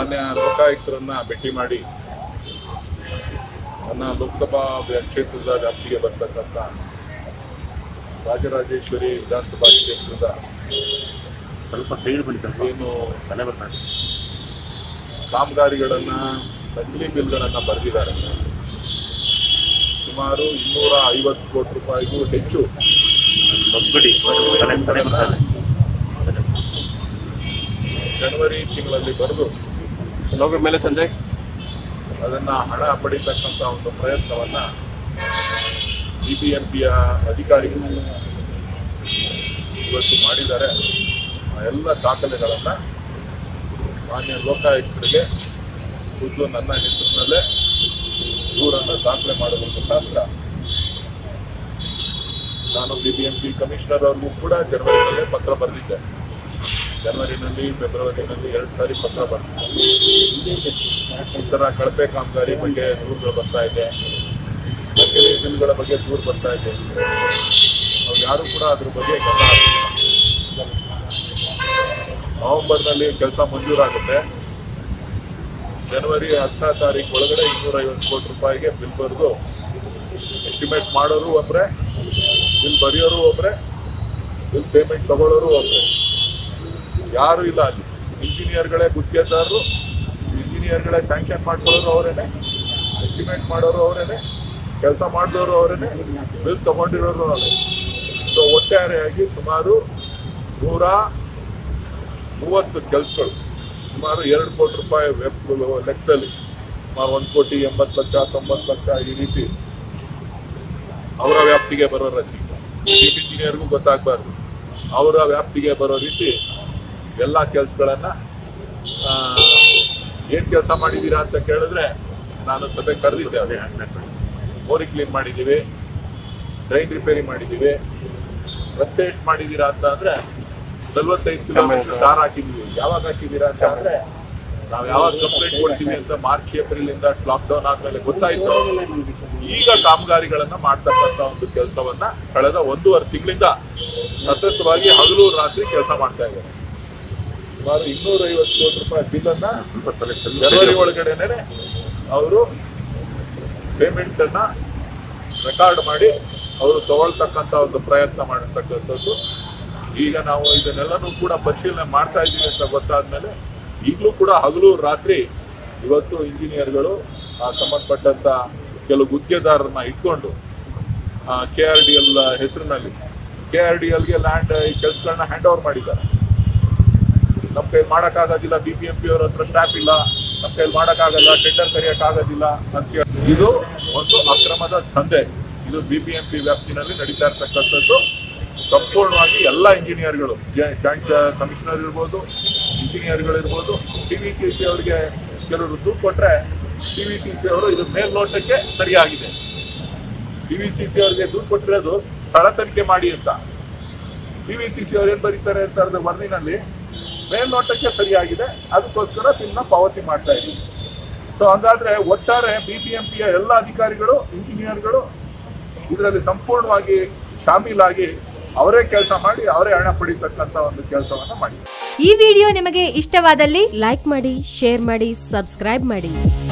ಮಾನ್ಯ ಲೋಕಾಯುಕ್ತರನ್ನ ಭೇಟಿ ಮಾಡಿ ನನ್ನ ಲೋಕಸಭಾ ಕ್ಷೇತ್ರದ ವ್ಯಾಪ್ತಿಗೆ ಬರ್ತಕ್ಕಂಥ ರಾಜರಾಜೇಶ್ವರಿ ವಿಧಾನಸಭಾ ಕ್ಷೇತ್ರದ ಸ್ವಲ್ಪ ಸೈಡ್ ಬನ್ನಿ ಸ್ವಲ್ಪ ಏನು ತಲೆ ಬರ್ತಾ ಇದೆ ಕಾಮಗಾರಿಗಳನ್ನ ನಕಲಿ ಬಿಲ್ಗಳನ್ನ ಬರೆದಿದ್ದಾರೆ ಸುಮಾರು ಇನ್ನೂರ ಐವತ್ತು ಕೋಟಿ ರೂಪಾಯಿಗೂ ಹೆಚ್ಚು ಒಗ್ಗಡಿ ತಲೆ ತಲೆ ಬರ್ತಾ ಇದೆ ಜನವರಿ ತಿಂಗಳಲ್ಲಿ ಬರೆದು ಲೋಕ ಮೇಲೆ ಸಂಜಯ್ ಅದನ್ನ ಹಣ ಪಡಿತಕ್ಕಂಥ ಒಂದು ಪ್ರಯತ್ನವನ್ನ ಬಿಬಿಎಂಪಿಯ ಅಧಿಕಾರಿಗಳು ಇವತ್ತು ಮಾಡಿದ್ದಾರೆ ಆ ಎಲ್ಲ ದಾಖಲೆಗಳನ್ನ ಮಾನ್ಯ ಲೋಕಾಯುಕ್ತರಿಗೆ ಖುದ್ದು ನನ್ನ ಹೆಸರಿನಲ್ಲೇ ದೂರನ್ನ ದಾಖಲೆ ಮಾಡೋದ್ರ ಮುಖಾಂತರ ನಾನು ಬಿಬಿಎಂಪಿ ಕಮಿಷನರ್ ಅವ್ರಿಗೂ ಕೂಡ ಜನವರಿನಲ್ಲೇ ಪತ್ರ ಬರೆದಿದ್ದೆ ಜನವರಿನಲ್ಲಿ ಫೆಬ್ರವರಿನಲ್ಲಿ ಎರಡು ಸಾರಿ ಪತ್ರ ಬರೆದಿದ್ದೆ ಈ ತರ ಕಳಪೆ ಕಾಮಗಾರಿ ಬಗ್ಗೆ ದೂರುಗಳು ಬರ್ತಾ ಇದೆ ನಕಲಿ ಬಿಲ್ಗಳ ಬಗ್ಗೆ ದೂರು ಬರ್ತಾ ಇದೆ ಅವ್ರು ಯಾರು ಕೂಡ ಅದ್ರ ಬಗ್ಗೆ ಗಮನ ಹರಿಸಿಲ್ಲ. ನವೆಂಬರ್ನಲ್ಲಿ ಕೆಲಸ ಮಂಜೂರಾಗುತ್ತೆ ಜನವರಿ ಹತ್ತನೇ ತಾರೀಕು ಒಳಗಡೆ ಇನ್ನೂರ ಐವತ್ತು ಕೋಟಿ ರೂಪಾಯಿಗೆ ಬಿಲ್ ಬರೆದು ಎಸ್ಟಿಮೇಟ್ ಮಾಡೋರು ಒಬ್ರೆ ಬಿಲ್ ಬರೆಯೋರು ಒಬ್ರೆ ಬಿಲ್ ಪೇಮೆಂಟ್ ತಗೊಳ್ಳೋರು ಒಬ್ರೆ ಯಾರು ಇಲ್ಲ ಅಲ್ಲಿ ಇಂಜಿನಿಯರ್ಗಳೇ ಗುತ್ತಿಗೆದಾರರು ಇಂಜಿನಿಯರ್ಗಳೇ ಸ್ಯಾಂಕ್ಷನ್ ಮಾಡ್ಕೊಳ್ಳೋರು ಅವರೇನೆ ಎಸ್ಟಿಮೇಟ್ ಮಾಡೋರು ಅವರೇನೆ ಕೆಲಸ ಮಾಡಿದವರು ಅವರೇನೆ ಬಿಲ್ ತಗೊಂಡಿರೋರು ಅವರೇ ಸೊ ಒಟ್ಟಾರೆಯಾಗಿ ಸುಮಾರು ನೂರ ಮೂವತ್ತು ಕೆಲಸಗಳು ಸುಮಾರು ಎರಡು ಕೋಟಿ ರೂಪಾಯಿ ವೆಬ್ ಲೆಕ್ಕದಲ್ಲಿ ಸುಮಾರು ಒಂದು ಕೋಟಿ ಎಂಬತ್ತು ಲಕ್ಷ ತೊಂಬತ್ತು ಲಕ್ಷ ಈ ರೀತಿ ಅವರ ವ್ಯಾಪ್ತಿಗೆ ಬರೋ ರಚನೆ ಚೀಫ್ ಇಂಜಿನಿಯರ್ಗೂ ಗೊತ್ತಾಗಬಾರ್ದು ಅವರ ವ್ಯಾಪ್ತಿಗೆ ಬರೋ ರೀತಿ ಎಲ್ಲ ಕೆಲಸಗಳನ್ನ ಏನ್ ಕೆಲಸ ಮಾಡಿದೀರಾ ಅಂತ ಕೇಳಿದ್ರೆ ನಾನು ಸಭೆ ಕರೆದಿದ್ದೆ ಅದೇ ಅವ್ರಿಗೆ. ಹಾಕ್ಬೇಕು. ಮೋರಿ ಕ್ಲೀನ್ ಮಾಡಿದೀವಿ ಡ್ರೈನ್ ರಿಪೇರಿ ಮಾಡಿದೀವಿ ರಸ್ತೆ ಎಷ್ಟು ಮಾಡಿದೀರಾ ಅಂತ ಅಂದ್ರೆ ನಲ್ವತ್ತೈದು ಕಿಲೋಮೀಟರ್ ದಾರ ಹಾಕಿದೀವಿ ಯಾವಾಗ ಹಾಕಿದೀರಾ ಅಂತ ಅಂದ್ರೆ ನಾವ್ ಯಾವಾಗ ಕಂಪ್ಲೇಂಟ್ ಕೊಡ್ತೀವಿ ಅಂತ ಮಾರ್ಚ್ ಏಪ್ರಿಲ್ ಇಂದ ಲಾಕ್ ಡೌನ್ ಆದ್ಮೇಲೆ ಗೊತ್ತಾಯ್ತು ಈಗ ಕಾಮಗಾರಿಗಳನ್ನ ಮಾಡ್ತಕ್ಕಂತ ಒಂದು ಕೆಲಸವನ್ನ ಕಳೆದ ಒಂದೂವರೆ ತಿಂಗಳಿಂದ ಸತತವಾಗಿ ಹಗಲು ರಾತ್ರಿ ಕೆಲಸ ಮಾಡ್ತಾ ಇದ್ದಾರೆ ಸುಮಾರು ಇನ್ನೂರ ಐವತ್ತು ಕೋಟಿ ರೂಪಾಯಿ ಬಿಲ್ ಅನ್ನ ಸ್ವಲ್ಪ ತಲೆ ತಲೆ- ಜನವರಿ ಒಳಗಡೆನೆ ಅವರು ಪೇಮೆಂಟ್ ಅನ್ನ ರೆಕಾರ್ಡ್ ಮಾಡಿ ಅವರು ತಗೊಳ್ತಕ್ಕಂತ ಒಂದು ಪ್ರಯತ್ನ ಮಾಡತಕ್ಕಂಥದ್ದು ಈಗ ನಾವು ಇದನ್ನೆಲ್ಲನೂ ಕೂಡ ಪರಿಶೀಲನೆ ಮಾಡ್ತಾ ಇದ್ದೀವಿ ಅಂತ ಗೊತ್ತಾದ್ಮೇಲೆ ಈಗಲೂ ಕೂಡ ಹಗಲು ರಾತ್ರಿ ಇವತ್ತು ಇಂಜಿನಿಯರ್ಗಳು ಆ ಸಂಬಂಧಪಟ್ಟಂತ ಕೆಲವು ಗುತ್ತಿಗೆದಾರರನ್ನ ಇಟ್ಕೊಂಡು ಕೆ ಆರ್ ಡಿ ಎಲ್ ಹೆಸರಿನಲ್ಲಿ ಕೆ ಆರ್ ಡಿ ಎಲ್ಗೆ ಲ್ಯಾಂಡ್ ಈ ಕೆಲಸಗಳನ್ನ ಹ್ಯಾಂಡ್ ಓವರ್ ಮಾಡಿದ್ದಾರೆ ನಮ್ಮ ಕೈ ಮಾಡೋಕ್ಕಾಗೋದಿಲ್ಲ ಬಿ ಪಿ ಎಂ ಪಿ ಅವ್ರ ಹತ್ರ ಸ್ಟಾಫ್ ಇಲ್ಲ ನಮ್ಮ ಕೈಲಿ ಮಾಡೋಕ್ಕಾಗಲ್ಲ ಟೆಂಡರ್ ಕರೆಯೋಕ್ಕಾಗೋದಿಲ್ಲ ಅಂತ ಹೇಳಿ ಇದು ಒಂದು ಅಕ್ರಮದ ದಂಧೆ ಇದು ಬಿ ಪಿ ಎಂ ಪಿ ವ್ಯಾಪ್ತಿನಲ್ಲಿ ನಡೀತಾ ಇರ್ತಕ್ಕಂಥದ್ದು ಸಂಪೂರ್ಣವಾಗಿ ಎಲ್ಲ ಇಂಜಿನಿಯರ್ಗಳು ಜಾಯಿಂಟ್ ಕಮಿಷನರ್ ಇರ್ಬೋದು ಇಂಜಿನಿಯರ್ಗಳು ಇರ್ಬೋದು ಟಿ ವಿ ಸಿ ಸಿ ಅವರಿಗೆ ಕೆಲವರು ದುಡ್ಡು ಕೊಟ್ರೆ ಟಿ ವಿ ಸಿ ಸಿ ಅವರು ಇದು ಮೇಲ್ನೋಟಕ್ಕೆ ಸರಿಯಾಗಿದೆ ಟಿ ವಿ ಸಿ ಸಿ ಅವರಿಗೆ ದುಡ್ಡು ಕೊಟ್ಟಿರೋದು ಸ್ಥಳ ತನಿಖೆ ಮಾಡಿ ಅಂತ ಟಿ ವಿ ಸಿ ಸಿ ಅವ್ರು ಏನ್ ಬರೀತಾರೆ ಅಂತ ಹೇಳಿದ್ರೆ ವರದಿನಲ್ಲಿ ಮೇಲ್ನೋಟಕ್ಕೆ ಸರಿಯಾಗಿದೆ ಅದಕ್ಕೋಸ್ಕರ ಬಿಲ್ನ ಪಾವತಿ ಮಾಡ್ತಾ ಇದ್ದೀವಿ ಸೊ ಹಂಗಾದ್ರೆ ಒಟ್ಟಾರೆ ಬಿಬಿಎಂಪಿಯ ಎಲ್ಲ ಅಧಿಕಾರಿಗಳು ಇಂಜಿನಿಯರ್ಗಳು ಇದರಲ್ಲಿ ಸಂಪೂರ್ಣವಾಗಿ ಶಾಮೀಲಾಗಿ ಅವರೇ ಕೆಲಸ ಮಾಡಿ ಅವರೇ ಹಣ ಪಡಿತಕ್ಕಂತ ಒಂದು ಕೆಲಸವನ್ನ ಮಾಡಿದ್ದಾರೆ ಈ ವಿಡಿಯೋ ನಿಮಗೆ ಇಷ್ಟವಾದಲ್ಲಿ ಲೈಕ್ ಮಾಡಿ ಶೇರ್ ಮಾಡಿ ಸಬ್ಸ್ಕ್ರೈಬ್ ಮಾಡಿ